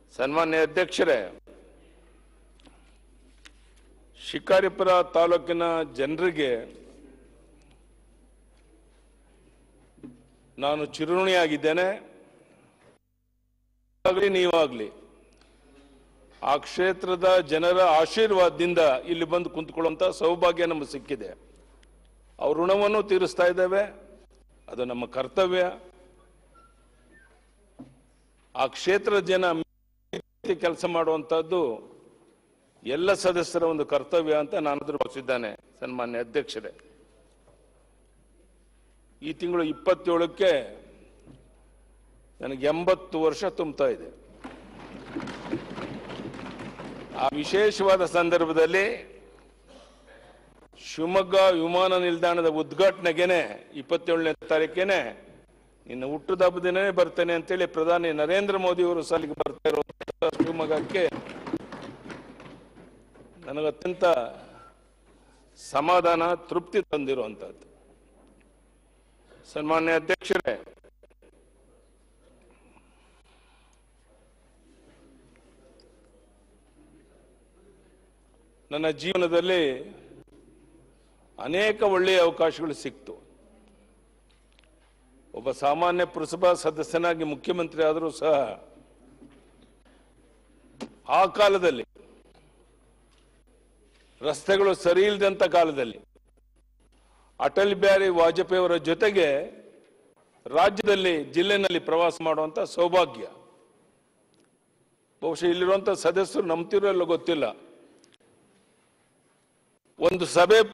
ಸನ್ಮಾನ್ಯ ಅಧ್ಯಕ್ಷರೇ ಶಿಕಾರಿಪುರ ತಾಲೂಕಿನ ಜನರಿಗೆ ನಾನು ಚಿರುಣಿಯಾಗಿದ್ದೇನೆ ಆಗಲಿ ನೀವಾಗಲಿ ಆ ಕ್ಷೇತ್ರದ ಜನರ ಆಶೀರ್ವಾದದಿಂದ ಇಲ್ಲಿ ಬಂದು ಕುಂತ್ಕೊಳ್ಳುವಂಥ ಸೌಭಾಗ್ಯ ನಮಗೆ ಸಿಕ್ಕಿದೆ ಅವ್ರ ಋಣವನ್ನು ತೀರಿಸ್ತಾ ಇದ್ದೇವೆ ಅದು ನಮ್ಮ ಕರ್ತವ್ಯ ಆ ಕ್ಷೇತ್ರದ ಜನ ಕೆಲಸ ಮಾಡುವಂತಹದ್ದು ಎಲ್ಲ ಸದಸ್ಯರ ಒಂದು ಕರ್ತವ್ಯ ಅಂತ ನಾನು ಅದ್ರ ಭಾವಿಸಿದ್ದಾನೆ ಸನ್ಮಾನ್ಯ ಅಧ್ಯಕ್ಷರೇ ಈ ತಿಂಗಳು ಇಪ್ಪತ್ತೇಳಕ್ಕೆ ನನಗೆ ಎಂಬತ್ತು ವರ್ಷ ತುಂಬ್ತಾ ಇದೆ ಆ ವಿಶೇಷವಾದ ಸಂದರ್ಭದಲ್ಲಿ ಶಿವಮೊಗ್ಗ ವಿಮಾನ ನಿಲ್ದಾಣದ ಉದ್ಘಾಟನೆಗೆನೆ ಇಪ್ಪತ್ತೇಳನೇ ತಾರೀಕೇನೆ ಇನ್ನು ಹುಟ್ಟದ ಹಬ್ಬದಿನೇ ಬರ್ತೇನೆ ಅಂತೇಳಿ ಪ್ರಧಾನಿ ನರೇಂದ್ರ ಮೋದಿ ಅವರು ಸಾಲಿಗೆ ಬರ್ತಾ ಇರುವಂತ ಶಿವಮೊಗ್ಗಕ್ಕೆ ನನಗೆ ಅತ್ಯಂತ ಸಮಾಧಾನ ತೃಪ್ತಿ ತಂದಿರುವಂತಹದ್ದು ಸನ್ಮಾನ್ಯ ಅಧ್ಯಕ್ಷರೇ ನನ್ನ ಜೀವನದಲ್ಲಿ ಅನೇಕ ಒಳ್ಳೆಯ ಅವಕಾಶಗಳು ಸಿಕ್ತು ಒಬ್ಬ ಸಾಮಾನ್ಯ ಪುರಸಭಾ ಸದಸ್ಯನಾಗಿ ಮುಖ್ಯಮಂತ್ರಿ ಆದರೂ ಸಹ ಆ ಕಾಲದಲ್ಲಿ ರಸ್ತೆಗಳು ಸರಿ ಇಲ್ಲದಂತ ಕಾಲದಲ್ಲಿ ಅಟಲ್ ಬಿಹಾರಿ ವಾಜಪೇಯಿ ಅವರ ಜೊತೆಗೆ ರಾಜ್ಯದಲ್ಲಿ ಜಿಲ್ಲೆನಲ್ಲಿ ಪ್ರವಾಸ ಮಾಡುವಂತ ಸೌಭಾಗ್ಯ ಬಹುಶಃ ಇಲ್ಲಿರುವಂತ ಸದಸ್ಯರು ನಂಬ್ತಿರೋ ಇಲ್ಲ ಗೊತ್ತಿಲ್ಲ ಒಂದು ಸಭೆ